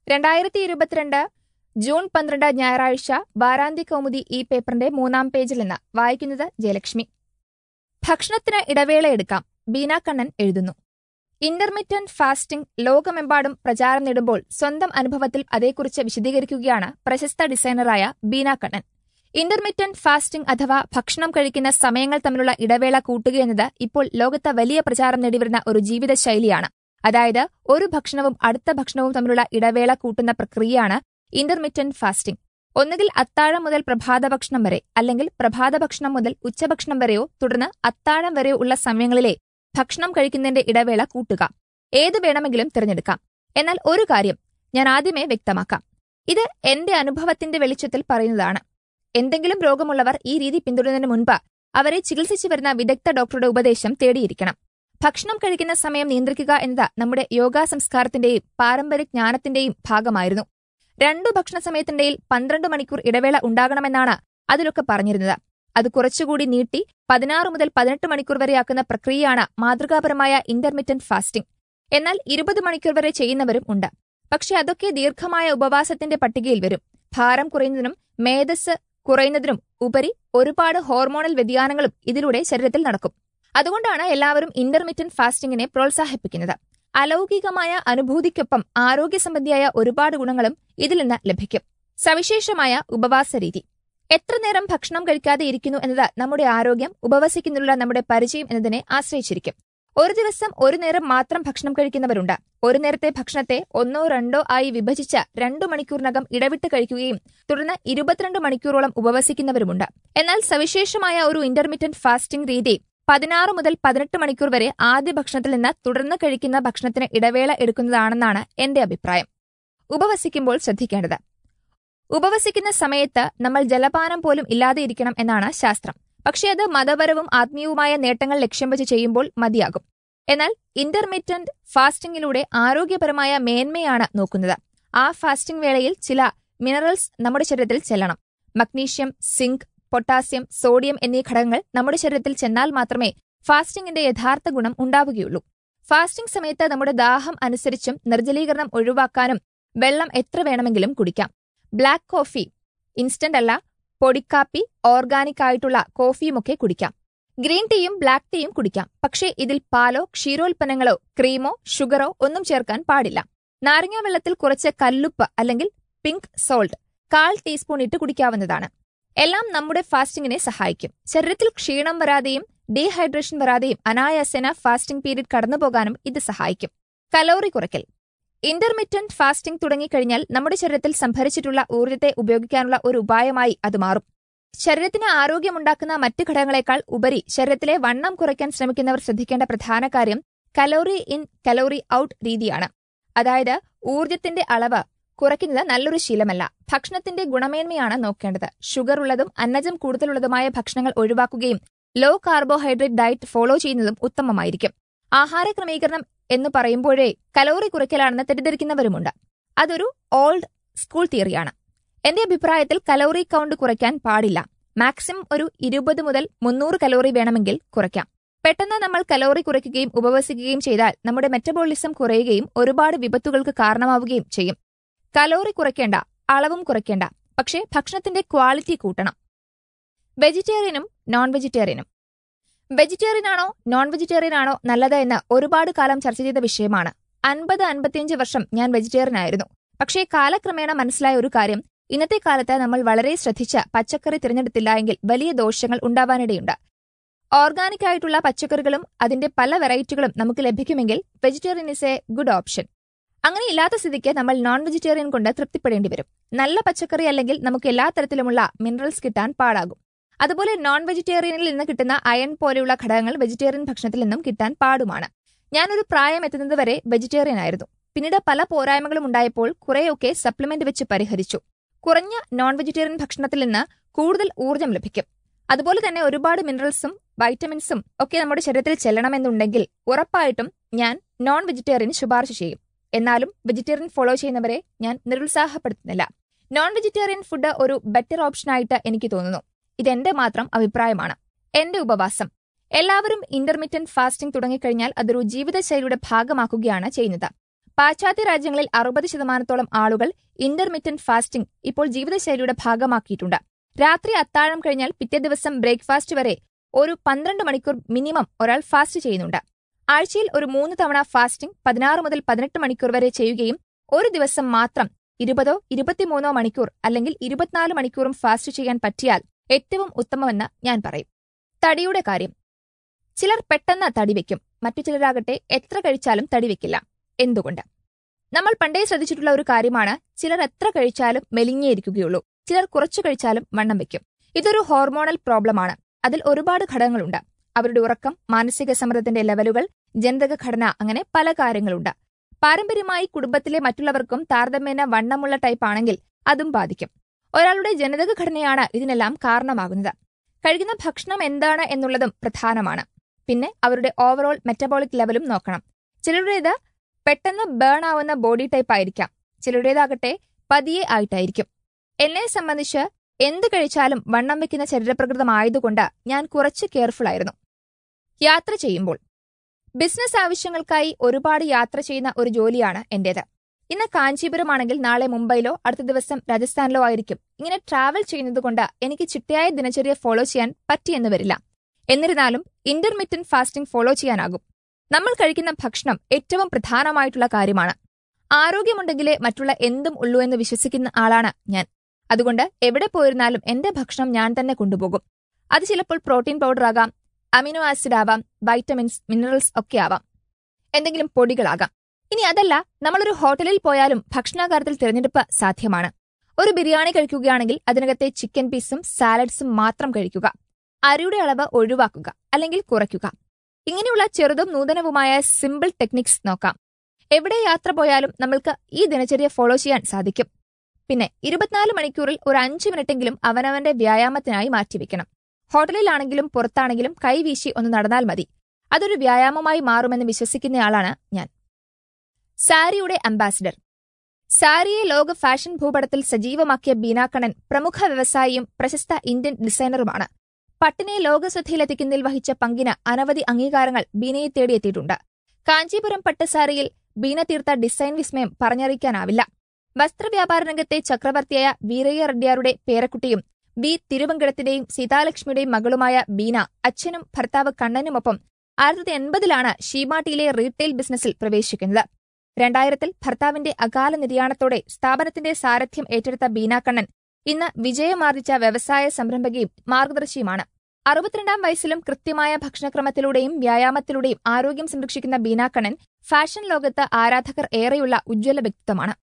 രണ്ടായിരത്തി ഇരുപത്തിരണ്ട് ജൂൺ പന്ത്രണ്ട് ഞായറാഴ്ച വാരാന്ത്യ കൗമുദി ഈ പേപ്പറിന്റെ മൂന്നാം പേജിൽ നിന്ന് വായിക്കുന്നത് ജയലക്ഷ്മി ഭക്ഷണത്തിന് ഇടവേള എടുക്കാം ബീന കണ്ണൻ എഴുതുന്നു ഇന്റർമിറ്റന്റ് ഫാസ്റ്റിംഗ് ലോകമെമ്പാടും പ്രചാരം നേടുമ്പോൾ സ്വന്തം അനുഭവത്തിൽ അതേക്കുറിച്ച് വിശദീകരിക്കുകയാണ് പ്രശസ്ത ഡിസൈനറായ ബീന കണ്ണൻ ഇന്റർമിറ്റന്റ് ഫാസ്റ്റിംഗ് അഥവാ ഭക്ഷണം കഴിക്കുന്ന സമയങ്ങൾ തമ്മിലുള്ള ഇടവേള കൂട്ടുകയെന്നത് ഇപ്പോൾ ലോകത്ത് വലിയ പ്രചാരം നേടിവരുന്ന ഒരു ജീവിതശൈലിയാണ് അതായത് ഒരു ഭക്ഷണവും അടുത്ത ഭക്ഷണവും തമ്മിലുള്ള ഇടവേള കൂട്ടുന്ന പ്രക്രിയയാണ് ഇന്റർമിറ്റന്റ് ഫാസ്റ്റിംഗ് ഒന്നുകിൽ അത്താഴം മുതൽ പ്രഭാത ഭക്ഷണം വരെ അല്ലെങ്കിൽ പ്രഭാത ഭക്ഷണം മുതൽ ഉച്ചഭക്ഷണം വരെയോ തുടർന്ന് അത്താഴം വരെയോ ഉള്ള സമയങ്ങളിലെ ഭക്ഷണം കഴിക്കുന്നതിന്റെ ഇടവേള കൂട്ടുക ഏത് വേണമെങ്കിലും തിരഞ്ഞെടുക്കാം എന്നാൽ ഒരു കാര്യം ഞാൻ ആദ്യമേ വ്യക്തമാക്കാം ഇത് എന്റെ അനുഭവത്തിന്റെ വെളിച്ചത്തിൽ പറയുന്നതാണ് എന്തെങ്കിലും രോഗമുള്ളവർ ഈ രീതി പിന്തുടരുന്നതിന് മുൻപ് അവരെ ചികിത്സിച്ചു വരുന്ന വിദഗ്ധ ഡോക്ടറുടെ ഉപദേശം തേടിയിരിക്കണം ഭക്ഷണം കഴിക്കുന്ന സമയം നിയന്ത്രിക്കുക എന്നത് നമ്മുടെ യോഗാ സംസ്കാരത്തിന്റെയും പാരമ്പര്യ ജ്ഞാനത്തിന്റെയും ഭാഗമായിരുന്നു രണ്ടു ഭക്ഷണ സമയത്തിനിടയിൽ പന്ത്രണ്ട് മണിക്കൂർ ഇടവേള ഉണ്ടാകണമെന്നാണ് അതിലൊക്കെ പറഞ്ഞിരുന്നത് അത് കുറച്ചുകൂടി നീട്ടി പതിനാറ് മുതൽ പതിനെട്ട് മണിക്കൂർ വരെയാക്കുന്ന പ്രക്രിയയാണ് മാതൃകാപരമായ ഇന്റർമിറ്റന്റ് ഫാസ്റ്റിംഗ് എന്നാൽ ഇരുപത് മണിക്കൂർ വരെ ചെയ്യുന്നവരും ഉണ്ട് പക്ഷെ അതൊക്കെ ദീർഘമായ ഉപവാസത്തിന്റെ പട്ടികയിൽ വരും ഭാരം കുറയുന്നതിനും മേധസ് കുറയുന്നതിനും ഉപരി ഒരുപാട് ഹോർമോണൽ വ്യതിയാനങ്ങളും ഇതിലൂടെ ശരീരത്തിൽ നടക്കും അതുകൊണ്ടാണ് എല്ലാവരും ഇന്റർമിറ്റന്റ് ഫാസ്റ്റിംഗിനെ പ്രോത്സാഹിപ്പിക്കുന്നത് അലൗകികമായ അനുഭൂതിക്കൊപ്പം ആരോഗ്യ സംബന്ധിയായ ഒരുപാട് ഗുണങ്ങളും ഇതിൽ നിന്ന് ലഭിക്കും സവിശേഷമായ ഉപവാസ രീതി എത്ര നേരം ഭക്ഷണം കഴിക്കാതെ ഇരിക്കുന്നു എന്നത് നമ്മുടെ ആരോഗ്യം ഉപവസിക്കുന്നതിലുള്ള നമ്മുടെ പരിചയം എന്നതിനെ ആശ്രയിച്ചിരിക്കും ഒരു ദിവസം ഒരു നേരം മാത്രം ഭക്ഷണം കഴിക്കുന്നവരുണ്ട് ഒരു നേരത്തെ ഭക്ഷണത്തെ ഒന്നോ രണ്ടോ ആയി വിഭജിച്ച് രണ്ടു മണിക്കൂറിനകം ഇടവിട്ട് കഴിക്കുകയും തുടർന്ന് ഇരുപത്തിരണ്ട് മണിക്കൂറോളം ഉപവസിക്കുന്നവരുമുണ്ട് എന്നാൽ സവിശേഷമായ ഒരു ഇന്റർമീഡിയന്റ് ഫാസ്റ്റിംഗ് രീതി പതിനാറ് മുതൽ പതിനെട്ട് മണിക്കൂർ വരെ ആദ്യ ഭക്ഷണത്തിൽ നിന്ന് തുടർന്ന് കഴിക്കുന്ന ഭക്ഷണത്തിന് ഇടവേള എടുക്കുന്നതാണെന്നാണ് എന്റെ അഭിപ്രായം ഉപവസിക്കുമ്പോൾ ശ്രദ്ധിക്കേണ്ടത് ഉപവസിക്കുന്ന സമയത്ത് നമ്മൾ ജലപാനം പോലും ഇല്ലാതെ ഇരിക്കണം എന്നാണ് ശാസ്ത്രം പക്ഷേ അത് മതപരവും ആത്മീയവുമായ നേട്ടങ്ങൾ ലക്ഷ്യം വെച്ച് ചെയ്യുമ്പോൾ മതിയാകും എന്നാൽ ഇന്റർമീഡിയന്റ് ഫാസ്റ്റിംഗിലൂടെ ആരോഗ്യപരമായ മേന്മയാണ് നോക്കുന്നത് ആ ഫാസ്റ്റിംഗ് വേളയിൽ ചില മിനറൽസ് നമ്മുടെ ശരീരത്തിൽ ചെല്ലണം മഗ്നീഷ്യം സിങ്ക് പൊട്ടാസ്യം സോഡിയം എന്നീ ഘടകങ്ങൾ നമ്മുടെ ശരീരത്തിൽ ചെന്നാൽ മാത്രമേ ഫാസ്റ്റിംഗിന്റെ യഥാർത്ഥ ഗുണം ഉണ്ടാവുകയുള്ളൂ ഫാസ്റ്റിംഗ് സമയത്ത് നമ്മുടെ ദാഹം അനുസരിച്ചും നിർജ്ജലീകരണം ഒഴിവാക്കാനും വെള്ളം എത്ര വേണമെങ്കിലും കുടിക്കാം ബ്ലാക്ക് കോഫി ഇൻസ്റ്റന്റ് അല്ല പൊടിക്കാപ്പി ഓർഗാനിക് ആയിട്ടുള്ള കോഫിയുമൊക്കെ കുടിക്കാം ഗ്രീൻ ടീയും ബ്ലാക്ക് ടീയും കുടിക്കാം പക്ഷേ ഇതിൽ പാലോ ക്ഷീരോൽപ്പന്നങ്ങളോ ക്രീമോ ഷുഗറോ ഒന്നും ചേർക്കാൻ പാടില്ല നാരങ്ങാ വെള്ളത്തിൽ കുറച്ച് കല്ലുപ്പ് അല്ലെങ്കിൽ പിങ്ക് സോൾട്ട് കാൽ ടീസ്പൂൺ ഇട്ട് കുടിക്കാവുന്നതാണ് എല്ലാം നമ്മുടെ ഫാസ്റ്റിംഗിനെ സഹായിക്കും ശരീരത്തിൽ ക്ഷീണം വരാതെയും ഡീഹൈഡ്രേഷൻ വരാതെയും അനായാസേന ഫാസ്റ്റിംഗ് പീരീഡ് കടന്നുപോകാനും ഇത് സഹായിക്കും കലോറി കുറയ്ക്കൽ ഇന്റർമിറ്റന്റ് ഫാസ്റ്റിംഗ് തുടങ്ങിക്കഴിഞ്ഞാൽ നമ്മുടെ ശരീരത്തിൽ സംഭരിച്ചിട്ടുള്ള ഊർജ്ജത്തെ ഉപയോഗിക്കാനുള്ള ഒരു ഉപായമായി അത് മാറും ശരീരത്തിന് ആരോഗ്യമുണ്ടാക്കുന്ന മറ്റ് ഘടകങ്ങളെക്കാൾ ഉപരി ശരീരത്തിലെ വണ്ണം കുറയ്ക്കാൻ ശ്രമിക്കുന്നവർ ശ്രദ്ധിക്കേണ്ട പ്രധാന കാര്യം കലോറി ഇൻ കലോറി ഔട്ട് രീതിയാണ് അതായത് ഊർജ്ജത്തിന്റെ അളവ് കുറയ്ക്കുന്നത് നല്ലൊരു ശീലമല്ല ഭക്ഷണത്തിന്റെ ഗുണമേന്മയാണ് നോക്കേണ്ടത് ഷുഗർ ഉള്ളതും അന്നജം കൂടുതലുള്ളതുമായ ഭക്ഷണങ്ങൾ ഒഴിവാക്കുകയും ലോ കാർബോഹൈഡ്രേറ്റ് ഡയറ്റ് ഫോളോ ചെയ്യുന്നതും ഉത്തമമായിരിക്കും ആഹാര ക്രമീകരണം എന്ന് പറയുമ്പോഴേ കലോറി കുറയ്ക്കലാണെന്ന് തെറ്റിദ്ധരിക്കുന്നവരുമുണ്ട് അതൊരു ഓൾഡ് സ്കൂൾ തിയറിയാണ് എന്റെ അഭിപ്രായത്തിൽ കലോറി കൗണ്ട് കുറയ്ക്കാൻ പാടില്ല മാക്സിമം ഒരു ഇരുപത് മുതൽ മുന്നൂറ് കലോറി വേണമെങ്കിൽ കുറയ്ക്കാം പെട്ടെന്ന് നമ്മൾ കലോറി കുറയ്ക്കുകയും ഉപവസിക്കുകയും ചെയ്താൽ നമ്മുടെ മെറ്റബോളിസം കുറയുകയും ഒരുപാട് വിപത്തുകൾക്ക് കാരണമാവുകയും ചെയ്യും കലോറി കുറയ്ക്കേണ്ട അളവും കുറയ്ക്കേണ്ട പക്ഷേ ഭക്ഷണത്തിന്റെ ക്വാളിറ്റി കൂട്ടണം വെജിറ്റേറിയനും നോൺ വെജിറ്റേറിയനും വെജിറ്റേറിയൻ ആണോ നോൺ വെജിറ്റേറിയൻ ആണോ നല്ലത് എന്ന് ഒരുപാട് കാലം ചർച്ച ചെയ്ത വിഷയമാണ് അൻപത് അൻപത്തിയഞ്ച് വർഷം ഞാൻ വെജിറ്റേറിയൻ ആയിരുന്നു പക്ഷേ കാലക്രമേണ മനസ്സിലായ ഒരു കാര്യം ഇന്നത്തെ കാലത്ത് നമ്മൾ വളരെ ശ്രദ്ധിച്ച് പച്ചക്കറി തിരഞ്ഞെടുത്തില്ല എങ്കിൽ വലിയ ദോഷങ്ങൾ ഉണ്ടാവാനിടയുണ്ട് ഓർഗാനിക് ആയിട്ടുള്ള പച്ചക്കറികളും അതിന്റെ പല വെറൈറ്റികളും നമുക്ക് ലഭിക്കുമെങ്കിൽ vegetarian is a good option അങ്ങനെ ഇല്ലാത്ത സ്ഥിതിക്ക് നമ്മൾ നോൺ വെജിറ്റേറിയൻ കൊണ്ട് തൃപ്തിപ്പെടേണ്ടി വരും നല്ല പച്ചക്കറി അല്ലെങ്കിൽ നമുക്ക് എല്ലാ തരത്തിലുമുള്ള മിനറൽസ് കിട്ടാൻ പാടാകും അതുപോലെ നോൺ വെജിറ്റേറിയനിൽ നിന്ന് കിട്ടുന്ന അയൺ പോലെയുള്ള ഘടകങ്ങൾ വെജിറ്റേറിയൻ ഭക്ഷണത്തിൽ നിന്നും കിട്ടാൻ പാടുമാണ് ഞാനൊരു പ്രായം എത്തുന്നത് വരെ വെജിറ്റേറിയൻ ആയിരുന്നു പിന്നീട് പല പോരായ്മകളും ഉണ്ടായപ്പോൾ കുറെയൊക്കെ സപ്ലിമെന്റ് വെച്ച് പരിഹരിച്ചു കുറഞ്ഞ നോൺ വെജിറ്റേറിയൻ ഭക്ഷണത്തിൽ നിന്ന് കൂടുതൽ ഊർജ്ജം ലഭിക്കും അതുപോലെ തന്നെ ഒരുപാട് മിനറൽസും വൈറ്റമിൻസും ഒക്കെ നമ്മുടെ ശരീരത്തിൽ ചെല്ലണമെന്നുണ്ടെങ്കിൽ ഉറപ്പായിട്ടും ഞാൻ നോൺ വെജിറ്റേറിയൻ ശുപാർശ ചെയ്യും എന്നാലും വെജിറ്റേറിയൻ ഫോളോ ചെയ്യുന്നവരെ ഞാൻ നിരുത്സാഹപ്പെടുത്തുന്നില്ല നോൺ വെജിറ്റേറിയൻ ഫുഡ് ഒരു ബെറ്റർ ഓപ്ഷനായിട്ട് എനിക്ക് തോന്നുന്നു ഇതെന്റെ മാത്രം അഭിപ്രായമാണ് എന്റെ ഉപവാസം എല്ലാവരും ഇന്റർമീഡിയന്റ് ഫാസ്റ്റിംഗ് തുടങ്ങിക്കഴിഞ്ഞാൽ അതൊരു ജീവിതശൈലിയുടെ ഭാഗമാക്കുകയാണ് ചെയ്യുന്നത് പാശ്ചാത്യ രാജ്യങ്ങളിൽ അറുപത് ശതമാനത്തോളം ആളുകൾ ഇന്റർമിറ്റന്റ് ഫാസ്റ്റിംഗ് ഇപ്പോൾ ജീവിതശൈലിയുടെ ഭാഗമാക്കിയിട്ടുണ്ട് രാത്രി അത്താഴം കഴിഞ്ഞാൽ പിറ്റേ ദിവസം ബ്രേക്ക്ഫാസ്റ്റ് വരെ ഒരു പന്ത്രണ്ട് മണിക്കൂർ മിനിമം ഒരാൾ ഫാസ്റ്റ് ചെയ്യുന്നുണ്ട് ആഴ്ചയിൽ ഒരു മൂന്ന് തവണ ഫാസ്റ്റിംഗ് പതിനാറ് മുതൽ പതിനെട്ട് മണിക്കൂർ വരെ ചെയ്യുകയും ഒരു ദിവസം മാത്രം ഇരുപതോ ഇരുപത്തിമൂന്നോ മണിക്കൂർ അല്ലെങ്കിൽ ഇരുപത്തിനാല് മണിക്കൂറും ഫാസ്റ്റ് ചെയ്യാൻ പറ്റിയാൽ ഏറ്റവും ഉത്തമമെന്ന് ഞാൻ പറയും തടിയുടെ കാര്യം ചിലർ പെട്ടെന്ന് തടി വെക്കും മറ്റു ചിലരാകട്ടെ എത്ര കഴിച്ചാലും തടി വെക്കില്ല എന്തുകൊണ്ട് നമ്മൾ പണ്ടേ ശ്രദ്ധിച്ചിട്ടുള്ള ഒരു കാര്യമാണ് ചിലർ എത്ര കഴിച്ചാലും മെലിഞ്ഞേയിരിക്കുകയുള്ളൂ ചിലർ കുറച്ചു കഴിച്ചാലും വണ്ണം വെക്കും ഇതൊരു ഹോർമോണൽ പ്രോബ്ലമാണ് അതിൽ ഒരുപാട് ഘടകങ്ങളുണ്ട് അവരുടെ ഉറക്കം മാനസിക സമ്മർദ്ദത്തിന്റെ ലെവലുകൾ ജനിതക ഘടന അങ്ങനെ പല കാര്യങ്ങളുണ്ട് പാരമ്പര്യമായി കുടുംബത്തിലെ മറ്റുള്ളവർക്കും താരതമ്യേന വണ്ണമുള്ള ടൈപ്പ് ആണെങ്കിൽ അതും ബാധിക്കും ഒരാളുടെ ജനിതക ഘടനയാണ് ഇതിനെല്ലാം കാരണമാകുന്നത് കഴിക്കുന്ന ഭക്ഷണം എന്താണ് എന്നുള്ളതും പ്രധാനമാണ് പിന്നെ അവരുടെ ഓവറോൾ മെറ്റബോളിക് ലെവലും നോക്കണം ചിലരുടേത് പെട്ടെന്ന് ബേൺ ആവുന്ന ബോഡി ടൈപ്പ് ആയിരിക്കാം ചിലരുടേതാകട്ടെ പതിയെ ആയിട്ടായിരിക്കും എന്നെ സംബന്ധിച്ച് എന്ത് കഴിച്ചാലും വണ്ണം വെക്കുന്ന ശരീരപ്രകൃതമായതുകൊണ്ട് ഞാൻ കുറച്ച് കെയർഫുൾ ആയിരുന്നു യാത്ര ചെയ്യുമ്പോൾ ബിസിനസ് ആവശ്യങ്ങൾക്കായി ഒരുപാട് യാത്ര ചെയ്യുന്ന ഒരു ജോലിയാണ് എന്റേത് ഇന്ന് കാഞ്ചീപുരം ആണെങ്കിൽ നാളെ മുംബൈയിലോ അടുത്ത ദിവസം രാജസ്ഥാനിലോ ആയിരിക്കും ഇങ്ങനെ ട്രാവൽ ചെയ്യുന്നതുകൊണ്ട് എനിക്ക് ചിട്ടയായ ദിനചര്യ ഫോളോ ചെയ്യാൻ പറ്റിയെന്ന് വരില്ല എന്നിരുന്നാലും ഇന്റർമിറ്റന്റ് ഫാസ്റ്റിംഗ് ഫോളോ ചെയ്യാനാകും നമ്മൾ കഴിക്കുന്ന ഭക്ഷണം ഏറ്റവും പ്രധാനമായിട്ടുള്ള കാര്യമാണ് ആരോഗ്യമുണ്ടെങ്കിലേ മറ്റുള്ള എന്തും ഉള്ളൂ എന്ന് വിശ്വസിക്കുന്ന ആളാണ് ഞാൻ അതുകൊണ്ട് എവിടെ പോയിരുന്നാലും എന്റെ ഭക്ഷണം ഞാൻ തന്നെ കൊണ്ടുപോകും അത് ചിലപ്പോൾ പ്രോട്ടീൻ പൗഡർ ആകാം അമിനോ ആസിഡ് ആവാം വൈറ്റമിൻസ് മിനറൽസ് ഒക്കെ ആവാം എന്തെങ്കിലും പൊടികളാകാം ഇനി അതല്ല നമ്മളൊരു ഹോട്ടലിൽ പോയാലും ഭക്ഷണകാര്യത്തിൽ തിരഞ്ഞെടുപ്പ് സാധ്യമാണ് ഒരു ബിരിയാണി കഴിക്കുകയാണെങ്കിൽ അതിനകത്തെ ചിക്കൻ പീസും സാലഡ്സും മാത്രം കഴിക്കുക അരിയുടെ അളവ് ഒഴിവാക്കുക അല്ലെങ്കിൽ കുറയ്ക്കുക ഇങ്ങനെയുള്ള ചെറുതും നൂതനവുമായ സിമ്പിൾ ടെക്നിക്സ് നോക്കാം എവിടെ യാത്ര പോയാലും നമ്മൾക്ക് ഈ ദിനചര്യ ഫോളോ ചെയ്യാൻ സാധിക്കും പിന്നെ ഇരുപത്തിനാല് മണിക്കൂറിൽ ഒരു അഞ്ച് മിനിറ്റെങ്കിലും അവനവന്റെ വ്യായാമത്തിനായി മാറ്റിവെക്കണം ഹോട്ടലിലാണെങ്കിലും പുറത്താണെങ്കിലും കൈവീശി ഒന്ന് നടന്നാൽ മതി അതൊരു വ്യായാമമായി മാറുമെന്ന് വിശ്വസിക്കുന്നയാളാണ് ഞാൻ സാരിയുടെ അംബാസിഡർ സാരിയെ ലോക ഫാഷൻ ഭൂപടത്തിൽ സജീവമാക്കിയ ബീനാക്കണ്ണൻ പ്രമുഖ വ്യവസായിയും പ്രശസ്ത ഇന്ത്യൻ ഡിസൈനറുമാണ് പട്ടിനെ ലോകശ്രദ്ധയിലെത്തിക്കുന്നതിൽ വഹിച്ച പങ്കിന് അനവധി അംഗീകാരങ്ങൾ ബീനയെ തേടിയെത്തിയിട്ടുണ്ട് കാഞ്ചീപുരം പട്ടുസാരിയിൽ ബീന തീർത്ത ഡിസൈൻ വിസ്മയം പറഞ്ഞറിയിക്കാനാവില്ല വസ്ത്രവ്യാപാര രംഗത്തെ ചക്രവർത്തിയായ വീരയ്യ റെഡ്ഡിയാരുടെ പേരക്കുട്ടിയും ബി തിരുവങ്കടത്തിന്റെയും സീതാലക്ഷ്മിയുടെയും മകളുമായ ബീന അച്ഛനും ഭർത്താവ് കണ്ണനുമൊപ്പം ആയിരത്തി എൺപതിലാണ് ഷീമാട്ടിയിലെ റീറ്റെയിൽ ബിസിനസ്സിൽ പ്രവേശിക്കുന്നത് രണ്ടായിരത്തിൽ ഭർത്താവിന്റെ അകാല നിര്യാണത്തോടെ സ്ഥാപനത്തിന്റെ സാരഥ്യം ഏറ്റെടുത്ത ബീന കണ്ണൻ ഇന്ന് വിജയമാർജിച്ച വ്യവസായ സംരംഭകയും മാർഗദർശിയുമാണ് അറുപത്തിരണ്ടാം വയസ്സിലും കൃത്യമായ ഭക്ഷണക്രമത്തിലൂടെയും വ്യായാമത്തിലൂടെയും ആരോഗ്യം സംരക്ഷിക്കുന്ന ബീന കണ്ണൻ ഫാഷൻ ലോകത്ത് ആരാധകർ ഏറെയുള്ള ഉജ്ജ്വല വ്യക്തിത്വമാണ്